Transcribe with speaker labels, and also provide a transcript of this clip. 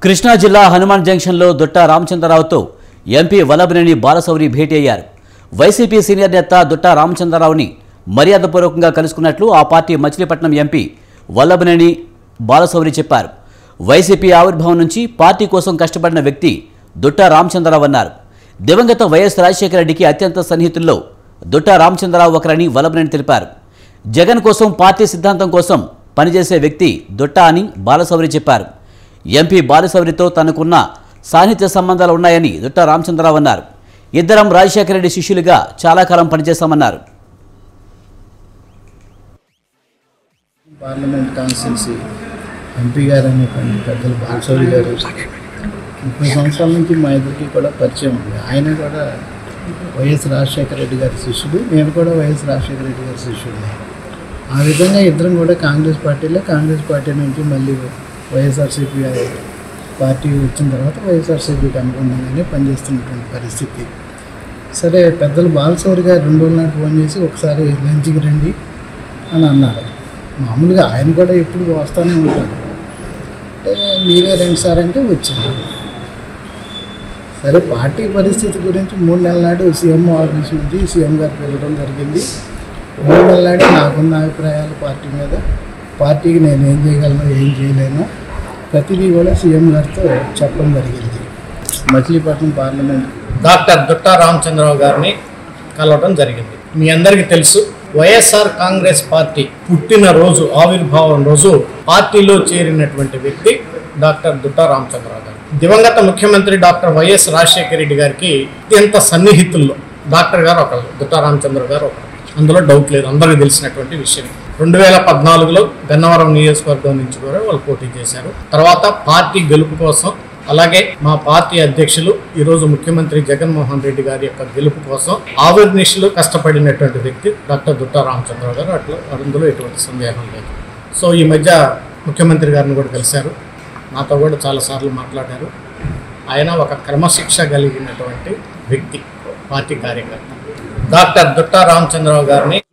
Speaker 1: కృష్ణా జిల్లా హనుమాన్ జంక్షన్లో దుట్ట రామచంద్రరావుతో ఎంపీ వల్లభనేని బాలశౌరి భేటీ అయ్యారు వైసీపీ సీనియర్ నేత దుట్ట రామచంద్రరావుని మర్యాదపూర్వకంగా కలుసుకున్నట్లు ఆ పార్టీ మచిలీపట్నం ఎంపీ వల్లభనేని బాలశౌరి చెప్పారు వైసీపీ ఆవిర్భావం నుంచి పార్టీ కోసం కష్టపడిన వ్యక్తి దుట్ట రామచంద్రరావు అన్నారు దివంగత వైఎస్ రాజశేఖర రెడ్డికి అత్యంత సన్నిహితుల్లో దుట్ట రామచంద్రరావు ఒకరని వల్లభనేని తెలిపారు జగన్ కోసం పార్టీ సిద్ధాంతం కోసం పనిచేసే వ్యక్తి దుట్ట అని బాలశౌరి చెప్పారు ఎంపీ బాలశౌరితో తనకున్న సాన్నిధ్య సంబంధాలు ఉన్నాయని దుట్ట రామచంద్రరావు అన్నారు ఇద్దరం రాజశేఖర రెడ్డి శిష్యులుగా చాలా కాలం పనిచేశామన్నారు
Speaker 2: పార్లమెంట్ కాన్స్టిట్యున్సీ ఎంపీ గారు అనేటువంటి పెద్దలు బాలశౌరి గారు ముప్పై సంవత్సరాల నుంచి మా ఇద్దరికి కూడా పరిచయం ఉంది ఆయన కూడా వైఎస్ రాజశేఖర రెడ్డి గారి శిష్యుడు నేను కూడా వైఎస్ రాజశేఖర రెడ్డి గారి శిష్యుడిని ఆ విధంగా ఇద్దరం కూడా కాంగ్రెస్ పార్టీలో కాంగ్రెస్ పార్టీ నుంచి మళ్ళీ వైఎస్ఆర్సీపీ పార్టీ వచ్చిన తర్వాత వైఎస్ఆర్సీపీకి అనుగుణంగానే పనిచేస్తున్నటువంటి పరిస్థితి సరే పెద్దలు బాలశౌరి గారు రెండు రోజుల నాటి ఫోన్ చేసి ఒకసారి లంచ్కి రండి అని అన్నారు మామూలుగా ఆయన కూడా ఎప్పుడు వస్తూనే ఉంటారు అంటే మీరే రండి సార్ అంటే వచ్చాను సరే పార్టీ పరిస్థితి గురించి మూడు నెలల నాడు సీఎం ఆఫీస్ నుంచి సీఎం గారికి వెళ్ళడం జరిగింది మూడు నెలల నాడు నాకున్న అభిప్రాయాలు పార్టీ మీద పార్టీకి నేను ఏం చేయగలను ఏం చేయలేను ప్రతిదీ కూడా సీఎం గారితో చెప్పడం జరిగింది మచిలీపట్నం పార్లమెంట్
Speaker 3: డాక్టర్ దుట్టా రామచంద్రరావు గారిని కలవడం జరిగింది మీ అందరికీ తెలుసు వైఎస్ఆర్ కాంగ్రెస్ పార్టీ పుట్టిన రోజు ఆవిర్భావం రోజు పార్టీలో చేరినటువంటి వ్యక్తి డాక్టర్ దుట్టా రామచంద్రరావు గారు దివంగత ముఖ్యమంత్రి డాక్టర్ వైఎస్ రాజశేఖర రెడ్డి గారికి అత్యంత సన్నిహితుల్లో డాక్టర్ గారు ఒకరు దుట్టా రామచంద్రరావు గారు ఒకరు అందులో డౌట్ లేదు అందరికీ తెలిసినటువంటి విషయం రెండు వేల పద్నాలుగులో గన్నవరం నియోజకవర్గం నుంచి కూడా వాళ్ళు పోటీ చేశారు తర్వాత పార్టీ గెలుపు కోసం అలాగే మా పార్టీ అధ్యక్షులు ఈరోజు ముఖ్యమంత్రి జగన్మోహన్ రెడ్డి గారి యొక్క గెలుపు కోసం ఆవిర్నిషులు కష్టపడినటువంటి వ్యక్తి డాక్టర్ దుట్టా రామచంద్రరావు గారు అట్లా అందులో ఎటువంటి సందేహం లేదు సో ఈ మధ్య ముఖ్యమంత్రి గారిని కూడా కలిశారు నాతో కూడా చాలాసార్లు మాట్లాడారు ఆయన ఒక క్రమశిక్ష కలిగినటువంటి వ్యక్తి పార్టీ కార్యకర్త డాక్టర్ దుట్టా రామచంద్రరావు గారిని